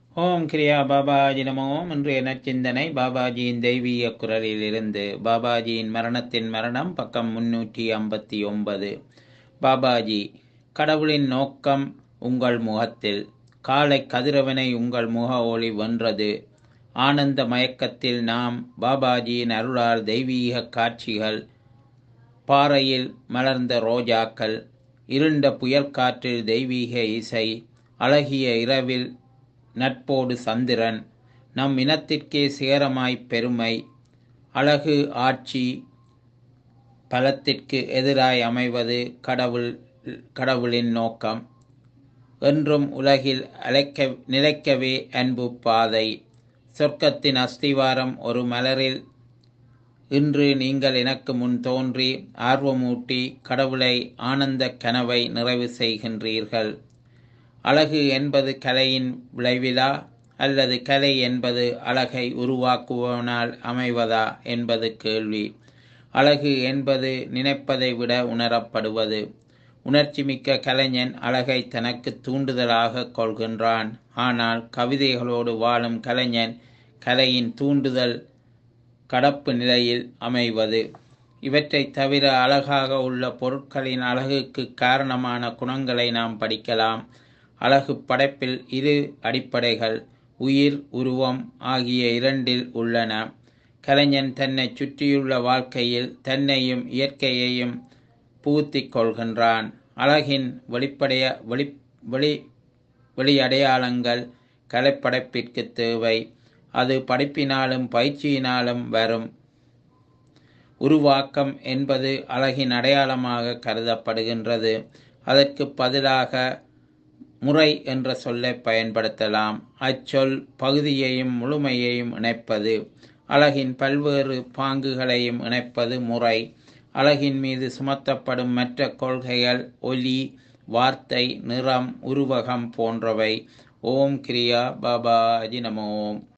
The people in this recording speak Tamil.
ஓம் கிரியா பாபாஜி நமோ இன்றைய நச்சிந்தனை பாபாஜியின் தெய்வீக குரலிலிருந்து பாபாஜியின் மரணத்தின் மரணம் பக்கம் முன்னூற்றி ஐம்பத்தி ஒன்பது பாபாஜி கடவுளின் நோக்கம் உங்கள் முகத்தில் காலை கதிரவனை உங்கள் முக ஒளி வென்றது ஆனந்த மயக்கத்தில் நாம் பாபாஜியின் அருளால் தெய்வீக காட்சிகள் பாறையில் மலர்ந்த ரோஜாக்கள் இருண்ட புயல் காற்றில் தெய்வீக இசை அழகிய இரவில் நட்போடு சந்திரன் நம் இனத்திற்கே சிகரமாய் பெருமை அழகு ஆட்சி பலத்திற்கு எதிராய் அமைவது கடவுள் கடவுளின் நோக்கம் என்றும் உலகில் அழைக்க நிலைக்கவே அன்பு பாதை சொர்க்கத்தின் அஸ்திவாரம் ஒரு மலரில் இன்று நீங்கள் எனக்கு முன் தோன்றி ஆர்வமூட்டி கடவுளை ஆனந்த கனவை நிறைவு செய்கின்றீர்கள் அழகு என்பது கலையின் விளைவிலா அல்லது கலை என்பது அழகை உருவாக்குவனால் அமைவதா என்பது கேள்வி அழகு என்பது நினைப்பதை விட உணரப்படுவது உணர்ச்சிமிக்க கலைஞன் அழகை தனக்கு தூண்டுதலாக கொள்கின்றான் ஆனால் கவிதைகளோடு வாழும் கலைஞன் கலையின் தூண்டுதல் கடப்பு நிலையில் அமைவது இவற்றை தவிர அழகாக உள்ள பொருட்களின் அழகுக்கு காரணமான குணங்களை நாம் படிக்கலாம் அழகு படைப்பில் இரு அடிப்படைகள் உயிர் உருவம் ஆகிய இரண்டில் உள்ளன கலைஞன் தன்னை சுற்றியுள்ள வாழ்க்கையில் தன்னையும் இயற்கையையும் பூத்தி கொள்கின்றான் அழகின் வெளிப்படைய வெளி வெளி வெளியடையாளங்கள் கலைப்படைப்பிற்கு தேவை அது படிப்பினாலும் பயிற்சியினாலும் வரும் உருவாக்கம் என்பது அழகின் அடையாளமாக கருதப்படுகின்றது அதற்கு பதிலாக முறை என்ற சொல்லை பயன்படுத்தலாம் அச்சொல் பகுதியையும் முழுமையையும் இணைப்பது அழகின் பல்வேறு பாங்குகளையும் இணைப்பது முறை அழகின் மீது சுமத்தப்படும் மற்ற கொள்கைகள் ஒலி வார்த்தை நிறம் உருவகம் போன்றவை ஓம் கிரியா பாபாஜி நமோம்